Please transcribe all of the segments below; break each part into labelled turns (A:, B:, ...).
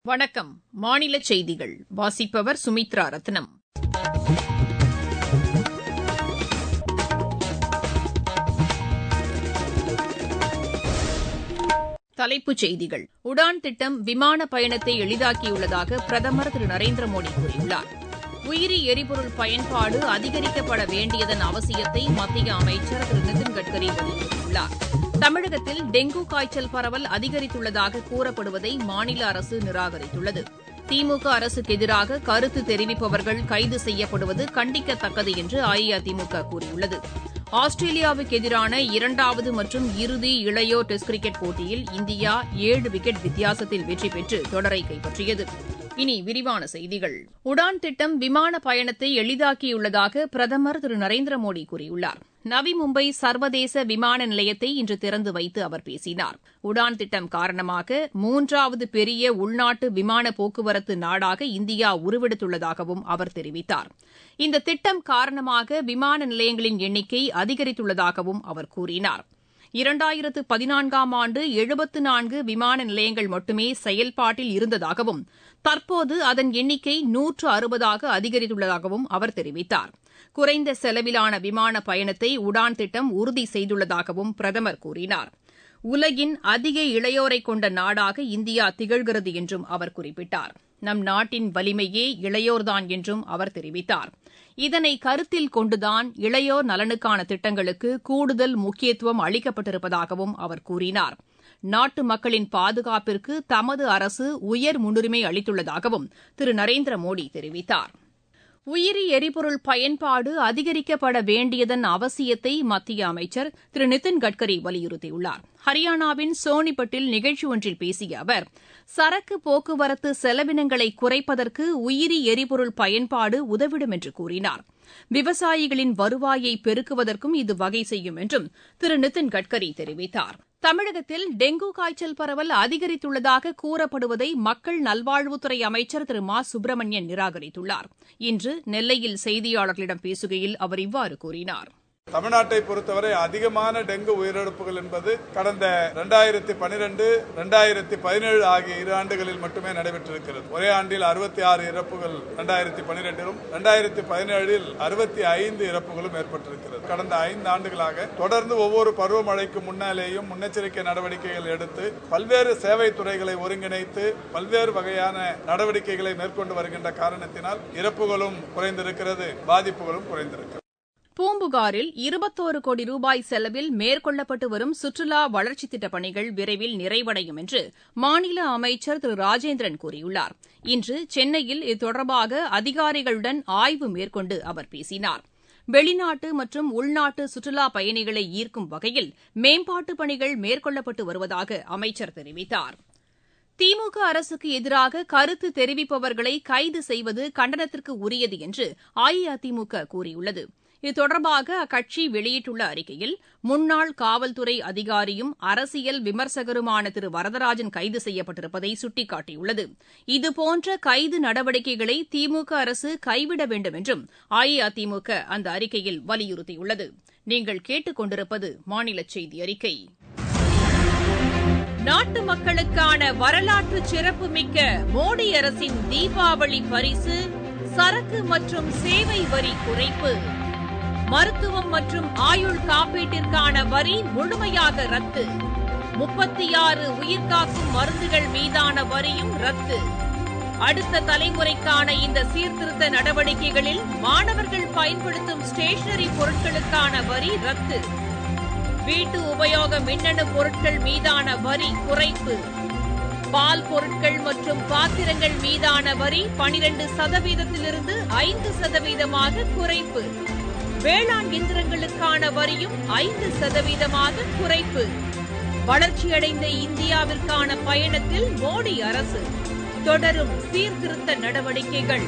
A: வணக்கம் மாநில செய்திகள் வாசிப்பவர் சுமித்ரா ரத்னம் தலைப்புச் செய்திகள் உடான் திட்டம் விமான பயணத்தை எளிதாக்கியுள்ளதாக பிரதமர் திரு நரேந்திர மோடி கூறியுள்ளார் உயிரி எரிபொருள் பயன்பாடு அதிகரிக்கப்பட வேண்டியதன் அவசியத்தை மத்திய அமைச்சர் திரு நிதின் கட்கரி வலியுறுத்தியுள்ளார் தமிழகத்தில் டெங்கு காய்ச்சல் பரவல் அதிகரித்துள்ளதாக கூறப்படுவதை மாநில அரசு நிராகரித்துள்ளது திமுக அரசுக்கு எதிராக கருத்து தெரிவிப்பவர்கள் கைது செய்யப்படுவது கண்டிக்கத்தக்கது என்று அஇஅதிமுக கூறியுள்ளது ஆஸ்திரேலியாவுக்கு எதிரான இரண்டாவது மற்றும் இறுதி இளையோர் டெஸ்ட் கிரிக்கெட் போட்டியில் இந்தியா ஏழு விக்கெட் வித்தியாசத்தில் வெற்றி பெற்று தொடரை கைப்பற்றியது இனி விரிவான செய்திகள் உடான் திட்டம் விமான பயணத்தை எளிதாக்கியுள்ளதாக பிரதமர் திரு நரேந்திர மோடி கூறியுள்ளார் நவி மும்பை சர்வதேச விமான நிலையத்தை இன்று திறந்து வைத்து அவர் பேசினார் உடான் திட்டம் காரணமாக மூன்றாவது பெரிய உள்நாட்டு விமான போக்குவரத்து நாடாக இந்தியா உருவெடுத்துள்ளதாகவும் அவர் தெரிவித்தார் இந்த திட்டம் காரணமாக விமான நிலையங்களின் எண்ணிக்கை அதிகரித்துள்ளதாகவும் அவர் கூறினார் இரண்டாயிரத்து பதினான்காம் ஆண்டு எழுபத்து நான்கு விமான நிலையங்கள் மட்டுமே செயல்பாட்டில் இருந்ததாகவும் தற்போது அதன் எண்ணிக்கை நூற்று அறுபதாக அதிகரித்துள்ளதாகவும் அவர் தெரிவித்தார் குறைந்த செலவிலான விமான பயணத்தை உடான் திட்டம் உறுதி செய்துள்ளதாகவும் பிரதமர் கூறினார் உலகின் அதிக இளையோரை கொண்ட நாடாக இந்தியா திகழ்கிறது என்றும் அவர் குறிப்பிட்டார் நம் நாட்டின் வலிமையே இளையோர்தான் என்றும் அவர் தெரிவித்தார் இதனை கருத்தில் கொண்டுதான் இளையோர் நலனுக்கான திட்டங்களுக்கு கூடுதல் முக்கியத்துவம் அளிக்கப்பட்டிருப்பதாகவும் அவர் கூறினார் நாட்டு மக்களின் பாதுகாப்பிற்கு தமது அரசு உயர் முன்னுரிமை அளித்துள்ளதாகவும் திரு நரேந்திர மோடி தெரிவித்தார் உயிரி எரிபொருள் பயன்பாடு அதிகரிக்கப்பட வேண்டியதன் அவசியத்தை மத்திய அமைச்சர் திரு நிதின் கட்கரி வலியுறுத்தியுள்ளார் ஹரியானாவின் சோனிபட்டில் நிகழ்ச்சி ஒன்றில் பேசிய அவர் சரக்கு போக்குவரத்து செலவினங்களை குறைப்பதற்கு உயிரி எரிபொருள் பயன்பாடு உதவிடும் என்று கூறினார் விவசாயிகளின் வருவாயை பெருக்குவதற்கும் இது வகை செய்யும் என்றும் திரு நிதின் கட்கரி தெரிவித்தார் தமிழகத்தில் டெங்கு காய்ச்சல் பரவல் அதிகரித்துள்ளதாக கூறப்படுவதை மக்கள் நல்வாழ்வுத்துறை அமைச்சர் திரு மா சுப்பிரமணியன் நிராகரித்துள்ளார் இன்று நெல்லையில் செய்தியாளர்களிடம் பேசுகையில் அவர் இவ்வாறு கூறினார்
B: தமிழ்நாட்டை பொறுத்தவரை அதிகமான டெங்கு உயிரிழப்புகள் என்பது கடந்த இரண்டாயிரத்தி பனிரெண்டு இரண்டாயிரத்தி பதினேழு ஆகிய இரு ஆண்டுகளில் மட்டுமே நடைபெற்றிருக்கிறது ஒரே ஆண்டில் அறுபத்தி ஆறு இறப்புகள் இரண்டாயிரத்தி பனிரெண்டிலும் இரண்டாயிரத்தி பதினேழில் அறுபத்தி ஐந்து இறப்புகளும் ஏற்பட்டிருக்கிறது கடந்த ஐந்து ஆண்டுகளாக தொடர்ந்து ஒவ்வொரு பருவமழைக்கு முன்னாலேயும் முன்னெச்சரிக்கை நடவடிக்கைகள் எடுத்து பல்வேறு சேவை துறைகளை ஒருங்கிணைத்து பல்வேறு வகையான நடவடிக்கைகளை மேற்கொண்டு வருகின்ற காரணத்தினால் இறப்புகளும் குறைந்திருக்கிறது பாதிப்புகளும் குறைந்திருக்கிறது
A: பூம்புகாரில் இருபத்தோரு கோடி ரூபாய் செலவில் மேற்கொள்ளப்பட்டு வரும் சுற்றுலா வளர்ச்சித் திட்டப் பணிகள் விரைவில் நிறைவடையும் என்று மாநில அமைச்சர் திரு ராஜேந்திரன் கூறியுள்ளார் இன்று சென்னையில் இது அதிகாரிகளுடன் ஆய்வு மேற்கொண்டு அவர் பேசினார் வெளிநாட்டு மற்றும் உள்நாட்டு சுற்றுலா பயணிகளை ஈர்க்கும் வகையில் மேம்பாட்டுப் பணிகள் மேற்கொள்ளப்பட்டு வருவதாக அமைச்சர் தெரிவித்தார் திமுக அரசுக்கு எதிராக கருத்து தெரிவிப்பவர்களை கைது செய்வது கண்டனத்திற்கு உரியது என்று அஇஅதிமுக கூறியுள்ளது இது தொடர்பாக அக்கட்சி வெளியிட்டுள்ள அறிக்கையில் முன்னாள் காவல்துறை அதிகாரியும் அரசியல் விமர்சகருமான திரு வரதராஜன் கைது செய்யப்பட்டிருப்பதை சுட்டிக்காட்டியுள்ளது இதுபோன்ற கைது நடவடிக்கைகளை திமுக அரசு கைவிட வேண்டும் என்றும் அஇஅதிமுக அந்த அறிக்கையில் வலியுறுத்தியுள்ளது நீங்கள் கேட்டுக் கொண்டிருப்பது மாநில செய்தி அறிக்கை நாட்டு மக்களுக்கான வரலாற்று சிறப்புமிக்க மோடி அரசின் தீபாவளி பரிசு சரக்கு மற்றும் சேவை வரி குறைப்பு மருத்துவம் மற்றும் ஆயுள் காப்பீட்டிற்கான வரி முழுமையாக ரத்து முப்பத்தி ஆறு உயிர்காக்கும் மருந்துகள் மீதான வரியும் ரத்து அடுத்த தலைமுறைக்கான இந்த சீர்திருத்த நடவடிக்கைகளில் மாணவர்கள் பயன்படுத்தும் ஸ்டேஷனரி பொருட்களுக்கான வரி ரத்து வீட்டு உபயோக மின்னணு பொருட்கள் மீதான வரி குறைப்பு பால் பொருட்கள் மற்றும் பாத்திரங்கள் மீதான வரி பனிரண்டு சதவீதத்திலிருந்து ஐந்து சதவீதமாக குறைப்பு வேளாண் இயந்திரங்களுக்கான வரியும் ஐந்து சதவீதமாக குறைப்பு வளர்ச்சியடைந்த இந்தியாவிற்கான பயணத்தில் மோடி அரசு தொடரும் சீர்திருத்த நடவடிக்கைகள்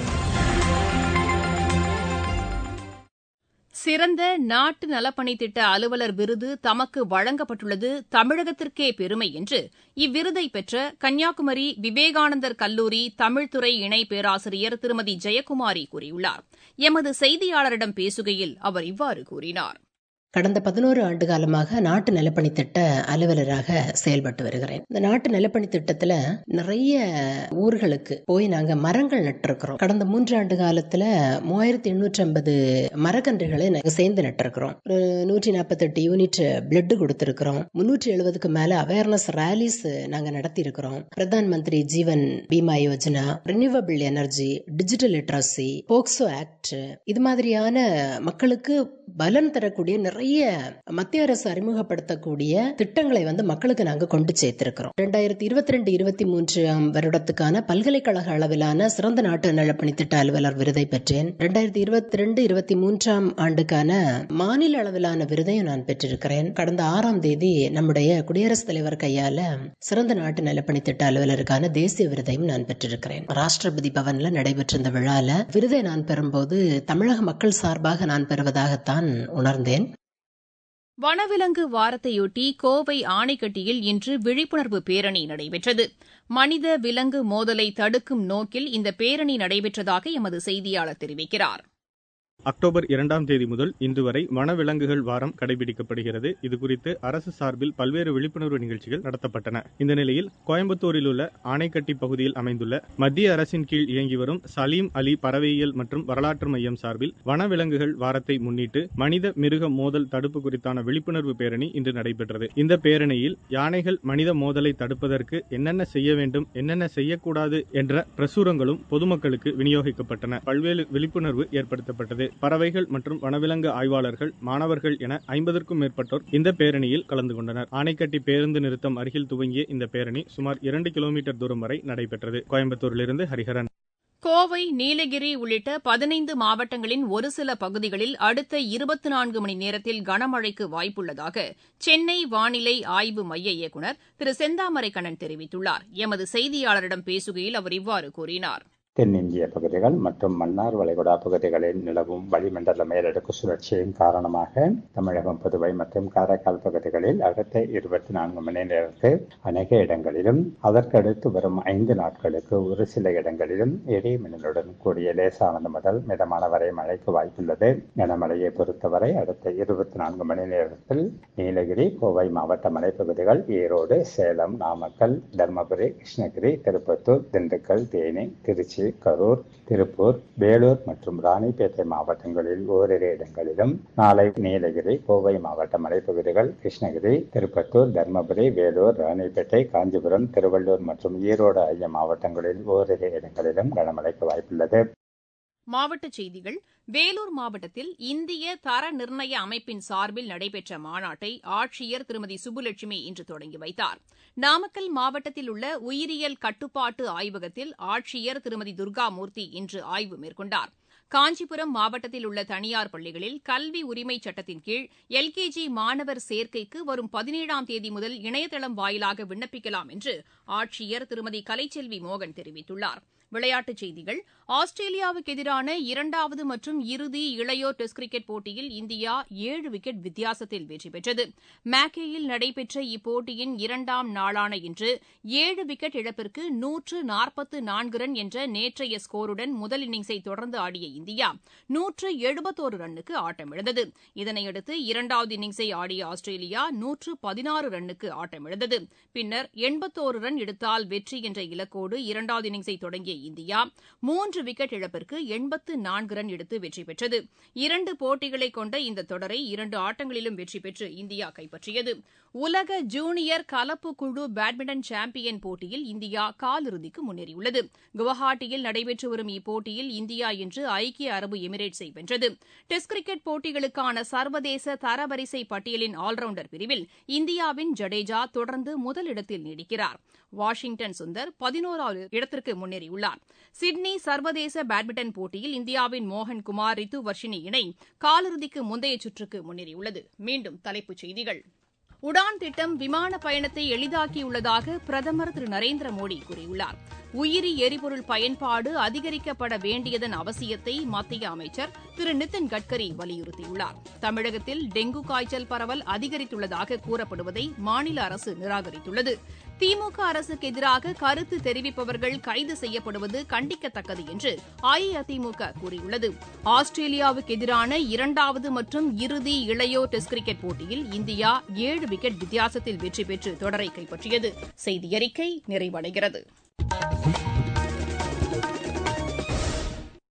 A: சிறந்த நாட்டு நலப்பணி திட்ட அலுவலர் விருது தமக்கு வழங்கப்பட்டுள்ளது தமிழகத்திற்கே பெருமை என்று இவ்விருதை பெற்ற கன்னியாகுமரி விவேகானந்தர் கல்லூரி தமிழ்துறை இணை பேராசிரியர் திருமதி ஜெயக்குமாரி கூறியுள்ளார் எமது செய்தியாளரிடம் பேசுகையில் அவர் இவ்வாறு கூறினார்
C: கடந்த பதினோரு ஆண்டு காலமாக நாட்டு நலப்பணி திட்ட அலுவலராக செயல்பட்டு வருகிறேன் இந்த நாட்டு நலப்பணி திட்டத்துல நிறைய ஊர்களுக்கு போய் நாங்க மரங்கள் நட்டிருக்கிறோம் கடந்த மூன்று ஆண்டு காலத்துல மூவாயிரத்தி எண்ணூற்றி ஐம்பது மரக்கன்றுகளை நாங்க சேர்ந்து நட்டிருக்கிறோம் ஒரு நூற்றி நாற்பத்தெட்டு யூனிட் பிளட் கொடுத்திருக்கிறோம் முன்னூற்றி எழுபதுக்கு மேல அவேர்னஸ் ரேலிஸ் நாங்க நடத்தி இருக்கிறோம் Pradhan Mantri Jeevan Bima Yojana renewable energy digital literacy POCSO act இது மாதிரியான மக்களுக்கு பலன் தரக்கூடிய நிறைய மத்திய அரசு அறிமுகப்படுத்தக்கூடிய திட்டங்களை வந்து மக்களுக்கு நாங்க கொண்டு சேர்த்திருக்கிறோம் ரெண்டாயிரத்தி இருபத்தி ரெண்டு இருபத்தி மூன்றாம் வருடத்துக்கான பல்கலைக்கழக அளவிலான சிறந்த நாட்டு நலப்பணி திட்ட அலுவலர் விருதை பெற்றேன் ரெண்டாயிரத்தி இருபத்தி ரெண்டு இருபத்தி மூன்றாம் ஆண்டுக்கான மாநில அளவிலான விருதையும் நான் பெற்றிருக்கிறேன் கடந்த ஆறாம் தேதி நம்முடைய குடியரசுத் தலைவர் கையால சிறந்த நாட்டு நலப்பணி திட்ட அலுவலருக்கான தேசிய விருதையும் நான் பெற்றிருக்கிறேன் ராஷ்டிரபதி பவன்ல நடைபெற்ற இந்த விழால விருதை நான் பெறும்போது தமிழக மக்கள் சார்பாக நான் பெறுவதாகத்தான் உணர்ந்தேன்
A: வனவிலங்கு வாரத்தையொட்டி கோவை ஆணைக்கட்டியில் இன்று விழிப்புணர்வு பேரணி நடைபெற்றது மனித விலங்கு மோதலை தடுக்கும் நோக்கில் இந்த பேரணி நடைபெற்றதாக எமது செய்தியாளர் தெரிவிக்கிறார்
D: அக்டோபர் இரண்டாம் தேதி முதல் இன்று வரை வனவிலங்குகள் வாரம் கடைபிடிக்கப்படுகிறது இதுகுறித்து அரசு சார்பில் பல்வேறு விழிப்புணர்வு நிகழ்ச்சிகள் நடத்தப்பட்டன இந்த நிலையில் கோயம்புத்தூரில் உள்ள ஆனைக்கட்டி பகுதியில் அமைந்துள்ள மத்திய அரசின் கீழ் இயங்கி வரும் சலீம் அலி பறவையியல் மற்றும் வரலாற்று மையம் சார்பில் வனவிலங்குகள் வாரத்தை முன்னிட்டு மனித மிருக மோதல் தடுப்பு குறித்தான விழிப்புணர்வு பேரணி இன்று நடைபெற்றது இந்த பேரணியில் யானைகள் மனித மோதலை தடுப்பதற்கு என்னென்ன செய்ய வேண்டும் என்னென்ன செய்யக்கூடாது என்ற பிரசுரங்களும் பொதுமக்களுக்கு விநியோகிக்கப்பட்டன பல்வேறு விழிப்புணர்வு ஏற்படுத்தப்பட்டது பறவைகள் மற்றும் வனவிலங்கு ஆய்வாளர்கள் மாணவர்கள் என ஐம்பதற்கும் மேற்பட்டோர் இந்த பேரணியில் கலந்து கொண்டனர் ஆனைக்கட்டி பேருந்து நிறுத்தம் அருகில் துவங்கிய இந்த பேரணி சுமார் இரண்டு கிலோமீட்டர் தூரம் வரை நடைபெற்றது கோயம்புத்தூரிலிருந்து ஹரிஹரன்
A: கோவை நீலகிரி உள்ளிட்ட பதினைந்து மாவட்டங்களின் ஒரு சில பகுதிகளில் அடுத்த இருபத்தி நான்கு மணி நேரத்தில் கனமழைக்கு வாய்ப்புள்ளதாக சென்னை வானிலை ஆய்வு மைய இயக்குநர் திரு செந்தாமரை கண்ணன் தெரிவித்துள்ளார் எமது செய்தியாளரிடம் பேசுகையில் அவர் இவ்வாறு கூறினார்
E: தென்னிந்திய பகுதிகள் மற்றும் மன்னார் வளைகுடா பகுதிகளில் நிலவும் வளிமண்டல மேலடுக்கு சுழற்சியின் காரணமாக தமிழகம் புதுவை மற்றும் காரைக்கால் பகுதிகளில் அடுத்த இருபத்தி நான்கு மணி நேரத்தில் அநேக இடங்களிலும் அதற்கடுத்து வரும் ஐந்து நாட்களுக்கு ஒரு சில இடங்களிலும் இடி மின்னலுடன் கூடிய லேசானது முதல் மிதமான வரை மழைக்கு வாய்ப்புள்ளது கனமழையை பொறுத்தவரை அடுத்த இருபத்தி நான்கு மணி நேரத்தில் நீலகிரி கோவை மாவட்ட மலைப்பகுதிகள் ஈரோடு சேலம் நாமக்கல் தர்மபுரி கிருஷ்ணகிரி திருப்பத்தூர் திண்டுக்கல் தேனி திருச்சி கரூர் திருப்பூர் வேலூர் மற்றும் ராணிப்பேட்டை மாவட்டங்களில் ஓரிரு இடங்களிலும் நாளை நீலகிரி கோவை மாவட்ட மலைப்பகுதிகள் கிருஷ்ணகிரி திருப்பத்தூர் தர்மபுரி வேலூர் ராணிப்பேட்டை காஞ்சிபுரம் திருவள்ளூர் மற்றும் ஈரோடு ஆகிய மாவட்டங்களில் ஓரிரு இடங்களிலும் கனமழைக்கு வாய்ப்புள்ளது
A: மாவட்டச் செய்திகள் வேலூர் மாவட்டத்தில் இந்திய தர நிர்ணய அமைப்பின் சார்பில் நடைபெற்ற மாநாட்டை ஆட்சியர் திருமதி சுப்புலட்சுமி இன்று தொடங்கி வைத்தார் நாமக்கல் மாவட்டத்தில் உள்ள உயிரியல் கட்டுப்பாட்டு ஆய்வகத்தில் ஆட்சியர் திருமதி துர்காமூர்த்தி இன்று ஆய்வு மேற்கொண்டார் காஞ்சிபுரம் மாவட்டத்தில் உள்ள தனியார் பள்ளிகளில் கல்வி உரிமைச் சட்டத்தின் கீழ் எல்கேஜி மாணவர் சேர்க்கைக்கு வரும் பதினேழாம் தேதி முதல் இணையதளம் வாயிலாக விண்ணப்பிக்கலாம் என்று ஆட்சியர் திருமதி கலைச்செல்வி மோகன் தெரிவித்துள்ளார் விளையாட்டுச் செய்திகள் ஆஸ்திரேலியாவுக்கு எதிரான இரண்டாவது மற்றும் இறுதி இளையோர் டெஸ்ட் கிரிக்கெட் போட்டியில் இந்தியா ஏழு விக்கெட் வித்தியாசத்தில் வெற்றி பெற்றது மேக்கேயில் நடைபெற்ற இப்போட்டியின் இரண்டாம் நாளான இன்று ஏழு விக்கெட் இழப்பிற்கு நூற்று நாற்பத்து நான்கு ரன் என்ற நேற்றைய ஸ்கோருடன் முதல் இன்னிங்ஸை தொடர்ந்து ஆடிய இந்தியா நூற்று எழுபத்தோரு ரன்னுக்கு ஆட்டமிழந்தது இதனையடுத்து இரண்டாவது இன்னிங்ஸை ஆடிய ஆஸ்திரேலியா நூற்று பதினாறு ரன்னுக்கு ஆட்டமிழந்தது பின்னர் எண்பத்தோரு ரன் எடுத்தால் வெற்றி என்ற இலக்கோடு இரண்டாவது இன்னிங்ஸை தொடங்கிய இந்தியா மூன்று விக்கெட் இழப்பிற்கு எண்பத்து நான்கு ரன் எடுத்து வெற்றி பெற்றது இரண்டு போட்டிகளை கொண்ட இந்த தொடரை இரண்டு ஆட்டங்களிலும் வெற்றி பெற்று இந்தியா கைப்பற்றியது உலக ஜூனியர் கலப்பு குழு பேட்மிண்டன் சாம்பியன் போட்டியில் இந்தியா காலிறுதிக்கு முன்னேறியுள்ளது குவஹாட்டியில் நடைபெற்று வரும் இப்போட்டியில் இந்தியா இன்று ஐக்கிய அரபு எமிரேட்ஸை வென்றது டெஸ்ட் கிரிக்கெட் போட்டிகளுக்கான சர்வதேச தரவரிசை பட்டியலின் ஆல்ரவுண்டர் பிரிவில் இந்தியாவின் ஜடேஜா தொடர்ந்து முதலிடத்தில் நீடிக்கிறார் வாஷிங்டன் சுந்தர் பதினோராவது இடத்திற்கு முன்னேறியுள்ளார் சிட்னி சர்வதேச பேட்மிண்டன் போட்டியில் இந்தியாவின் மோகன் குமார் ரித்து வர்ஷினி இணை காலிறுதிக்கு முந்தைய சுற்றுக்கு முன்னேறியுள்ளது மீண்டும் தலைப்புச் செய்திகள் உடான் திட்டம் விமான பயணத்தை எளிதாக்கியுள்ளதாக பிரதமர் திரு நரேந்திர மோடி கூறியுள்ளார் உயிரி எரிபொருள் பயன்பாடு அதிகரிக்கப்பட வேண்டியதன் அவசியத்தை மத்திய அமைச்சர் திரு நிதின் கட்கரி வலியுறுத்தியுள்ளார் தமிழகத்தில் டெங்கு காய்ச்சல் பரவல் அதிகரித்துள்ளதாக கூறப்படுவதை மாநில அரசு நிராகரித்துள்ளது திமுக அரசுக்கு எதிராக கருத்து தெரிவிப்பவர்கள் கைது செய்யப்படுவது கண்டிக்கத்தக்கது என்று அஇஅதிமுக கூறியுள்ளது ஆஸ்திரேலியாவுக்கு எதிரான இரண்டாவது மற்றும் இறுதி இளையோர் டெஸ்ட் கிரிக்கெட் போட்டியில் இந்தியா ஏழு விக்கெட் வித்தியாசத்தில் வெற்றி பெற்று தொடரை கைப்பற்றியது செய்தி அறிக்கை நிறைவடைகிறது